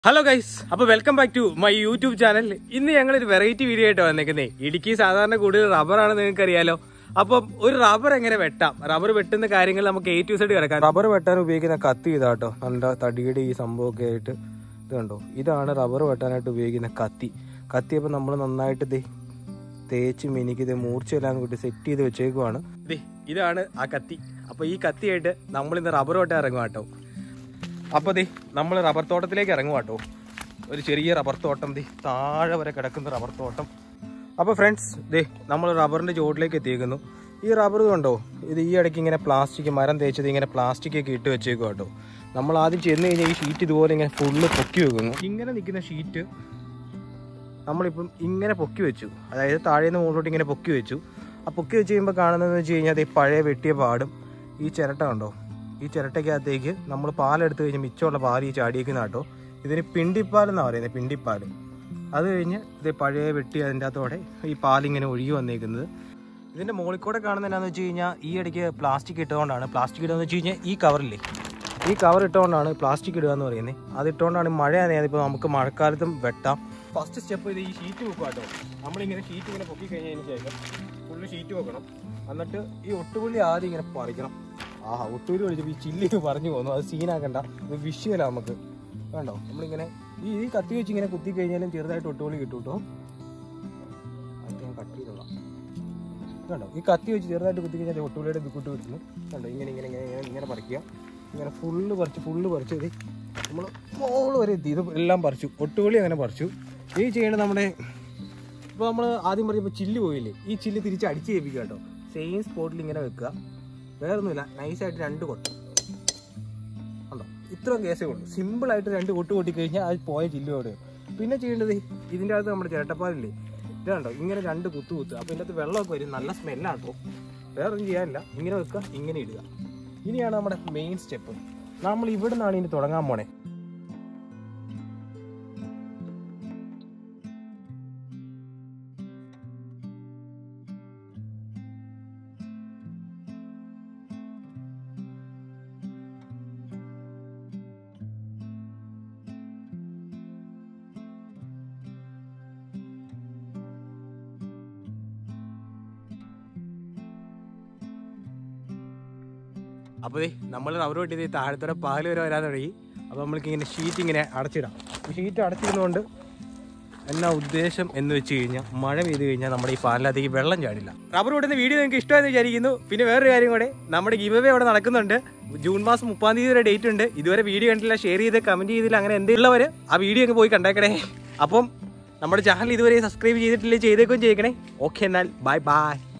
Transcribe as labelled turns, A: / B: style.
A: hello guys അപ്പൊ welcome back to my YouTube channel ഇന്ന് ഞങ്ങൾ ഒരു വെറൈറ്റി വീഡിയോ ആയിട്ട് വന്നേക്കുന്നേ ഇടുക്കി സാധാരണ കൂടുതൽ റബ്ബറാണ് നിങ്ങൾക്ക് അറിയാലോ അപ്പം ഒരു റബ്ബർ എങ്ങനെ വെട്ടാം റബ്ബർ വെട്ടുന്ന കാര്യങ്ങൾ നമുക്ക് എ ടു സൈഡ് കിടക്കാം റബ്ബർ വെട്ടാൻ ഉപയോഗിക്കുന്ന കത്തി ഇതാട്ടോ നല്ല തടിയുടെ ഈ സംഭവമൊക്കെ ആയിട്ട് ഇത് കണ്ടോ ഇതാണ് റബ്ബർ വെട്ടാനായിട്ട് ഉപയോഗിക്കുന്ന കത്തി കത്തി അപ്പം നമ്മൾ നന്നായിട്ട് ദേ തേച്ച് മിനിക്ക് ഇത് മൂർച്ചയെല്ലാം കൂട്ടി സെറ്റ് ചെയ്ത് വെച്ചേക്കുവാണ് ദേ ഇതാണ് ആ കത്തി അപ്പൊ ഈ കത്തിയായിട്ട് നമ്മൾ ഇന്ന് റബ്ബർ വെട്ടാൻ ഇറങ്ങും കേട്ടോ അപ്പോൾ ദേ നമ്മൾ റബ്ബർ തോട്ടത്തിലേക്ക് ഇറങ്ങും കേട്ടോ ഒരു ചെറിയ റബ്ബർ തോട്ടം ദേ താഴെ വരെ കിടക്കുന്ന റബ്ബർ തോട്ടം അപ്പോൾ ഫ്രണ്ട്സ് ദേ നമ്മൾ റബ്ബറിൻ്റെ ചുവട്ടിലേക്ക് എത്തിയേക്കുന്നു ഈ റബ്ബർ കണ്ടോ ഇത് ഈ ഇടയ്ക്ക് ഇങ്ങനെ പ്ലാസ്റ്റിക് മരം തേച്ചത് ഇങ്ങനെ പ്ലാസ്റ്റിക് ഒക്കെ ഇട്ട് വെച്ചേക്കും കേട്ടോ നമ്മൾ ആദ്യം ചെന്ന് കഴിഞ്ഞാൽ ഈ ഷീറ്റ് ഇതുപോലെ ഇങ്ങനെ ഫുള്ള് പൊക്കി വെക്കുന്നു ഇങ്ങനെ നിൽക്കുന്ന ഷീറ്റ് നമ്മളിപ്പം ഇങ്ങനെ പൊക്കി വെച്ചു അതായത് താഴെ നിന്ന് മുകളിലോട്ട് ഇങ്ങനെ പൊക്കി വെച്ചു ആ പൊക്കി വെച്ച് കഴിയുമ്പോൾ കാണുന്നതെന്ന് വെച്ച് കഴിഞ്ഞാൽ അത് ഈ പഴയ വെട്ടിയ പാടും ഈ ചിരട്ട കണ്ടോ ഈ ചിരട്ടയ്ക്കകത്തേക്ക് നമ്മൾ പാലെടുത്ത് കഴിഞ്ഞ് മിച്ചമുള്ള പാൽ ഈ ചാടിയേക്കുന്ന കേട്ടോ ഇതിന് പിണ്ടിപ്പാൽ എന്നാണ് പറയുന്നത് പിണ്ടിപ്പാൽ അത് കഴിഞ്ഞ് ഇത് പഴയ വെട്ടി അതിൻ്റെ അകത്തോടെ ഈ പാലിങ്ങനെ ഒഴുകി വന്നേക്കുന്നത് ഇതിൻ്റെ മുകളിൽ കൂടെ കാണുന്നത് എന്നാന്ന് വെച്ച് കഴിഞ്ഞാൽ ഈ ഇടയ്ക്ക് പ്ലാസ്റ്റിക് ഇട്ടുകൊണ്ടാണ് പ്ലാസ്റ്റിക് ഇടുകയെന്ന് വെച്ച് കഴിഞ്ഞാൽ ഈ കവറില്ലേ ഈ കവർ ഇട്ടുകൊണ്ടാണ് പ്ലാസ്റ്റിക് ഇടുക എന്ന് പറയുന്നത് അത് ഇട്ടുകൊണ്ടാണ് മഴയാണ് ഇപ്പോൾ നമുക്ക് മഴക്കാലത്തും വെട്ടാം ഫസ്റ്റ് സ്റ്റെപ്പ് ഇത് ഈ ഷീറ്റ് വെക്കുക കേട്ടോ നമ്മളിങ്ങനെ ഷീറ്റ് ഇങ്ങനെ പൊക്കി കഴിഞ്ഞതിന് ശേഷം ഫുള്ള് ഷീറ്റ് വെക്കണം എന്നിട്ട് ഈ ഒട്ടുപുള്ളി ആദ്യം ഇങ്ങനെ പറിക്കണം ആഹാ ഒട്ടുപുള്ളി ഒഴിച്ചപ്പോൾ ഈ ചില്ലി പറഞ്ഞു പോകുന്നു അത് സീനാക്കണ്ട ഇത് വിഷയമല്ല നമുക്ക് വേണ്ടോ നമ്മളിങ്ങനെ ഈ ഈ കത്തി വെച്ച് ഇങ്ങനെ കുത്തി കഴിഞ്ഞാലും ചെറുതായിട്ട് ഒട്ടുപുള്ളി കിട്ടും കേട്ടോ അത് ഞാൻ കട്ട് ചെയ്തോളാം കണ്ടോ ഈ കത്തി വെച്ച് ചെറുതായിട്ട് കുത്തി കഴിഞ്ഞാൽ ഒട്ടുപുള്ളിയുടെ ബിക്കുട്ട് കിട്ടുന്നു കണ്ടോ ഇങ്ങനെ ഇങ്ങനെ ഇങ്ങനെ ഇങ്ങനെ ഇങ്ങനെ പറിക്കുക ഇങ്ങനെ ഫുള്ള് പറിച്ച് ഫുള്ള് പറിച്ച് ഇത് നമ്മൾ മോള് വരെ എത്തി ഇത് എല്ലാം പറിച്ചു ഒട്ടുപുള്ളി അങ്ങനെ പറിച്ചു ഈ ചെയ്യേണ്ടത് നമ്മുടെ ഇപ്പോൾ നമ്മൾ ആദ്യം പറഞ്ഞപ്പോൾ ചില്ല് പോയില്ലേ ഈ ചില്ല് തിരിച്ച് അടിച്ച് ചെയ്യിപ്പിക്കുക കേട്ടോ സെയിം സ്പോട്ടിൽ ഇങ്ങനെ വെക്കുക വേറൊന്നുമില്ല നൈസായിട്ട് രണ്ട് കൊട്ട് ഉണ്ടോ ഇത്രയും കേസേ ഉള്ളൂ സിമ്പിളായിട്ട് രണ്ട് കൊട്ട് കൊട്ടി കഴിഞ്ഞാൽ അത് പോയ ചില്ല് ഓടുക പിന്നെ ചെയ്യേണ്ടത് ഇതിൻ്റെ അകത്ത് നമ്മുടെ ചിരട്ടപ്പാലില്ലേ ഇത് കണ്ടോ ഇങ്ങനെ രണ്ട് കുത്തു കുത്തുക അപ്പോൾ ഇതിൻ്റെ അകത്ത് വെള്ളമൊക്കെ വരും നല്ല സ്മെല്ലാട്ടോ വേറൊന്നും ചെയ്യാനില്ല ഇങ്ങനെ വെക്കുക ഇങ്ങനെ ഇടുക ഇനിയാണ് നമ്മുടെ മെയിൻ സ്റ്റെപ്പ് നമ്മൾ ഇവിടെ നിന്നാണ് ഇനി തുടങ്ങാൻ പോണേ അപ്പോൾ നമ്മൾ റബ്ബർ വെട്ടിയത് താഴത്തോടെ പാല് വരെ വരാൻ തുടങ്ങി അപ്പോൾ നമ്മൾക്ക് ഇങ്ങനെ ഷീറ്റ് ഇങ്ങനെ അടച്ചിടാം ഈ ഷീറ്റ് അടച്ചിരുന്നുകൊണ്ട് എന്നാ ഉദ്ദേശം എന്ന് വെച്ച് കഴിഞ്ഞാൽ മഴ പെയ്ത് കഴിഞ്ഞാൽ നമ്മുടെ ഈ പാലിനകത്തേക്ക് വെള്ളം ചാടില്ല റബ്ബർ വെട്ടുന്ന വീഡിയോ നിങ്ങൾക്ക് ഇഷ്ടമെന്ന് വിചാരിക്കുന്നു പിന്നെ വേറൊരു കാര്യം കൂടെ നമ്മുടെ ഗിവ് അവിടെ നടക്കുന്നുണ്ട് ജൂൺ മാസം മുപ്പാം തീയതി വരെ ഡേറ്റ് ഉണ്ട് ഇതുവരെ വീഡിയോ കണ്ടില്ല ഷെയർ ചെയ്ത് കമൻറ്റ് ചെയ്തില്ല അങ്ങനെ എന്തെങ്കിലുള്ളവർ ആ വീഡിയോ അങ്ങ് പോയി കണ്ടേക്കണേ അപ്പം നമ്മുടെ ചാനൽ ഇതുവരെ സബ്സ്ക്രൈബ് ചെയ്തിട്ടില്ലേ ചെയ്തേക്കും ചെയ്യണേ ഓക്കെ എന്നാൽ ബൈ ബൈ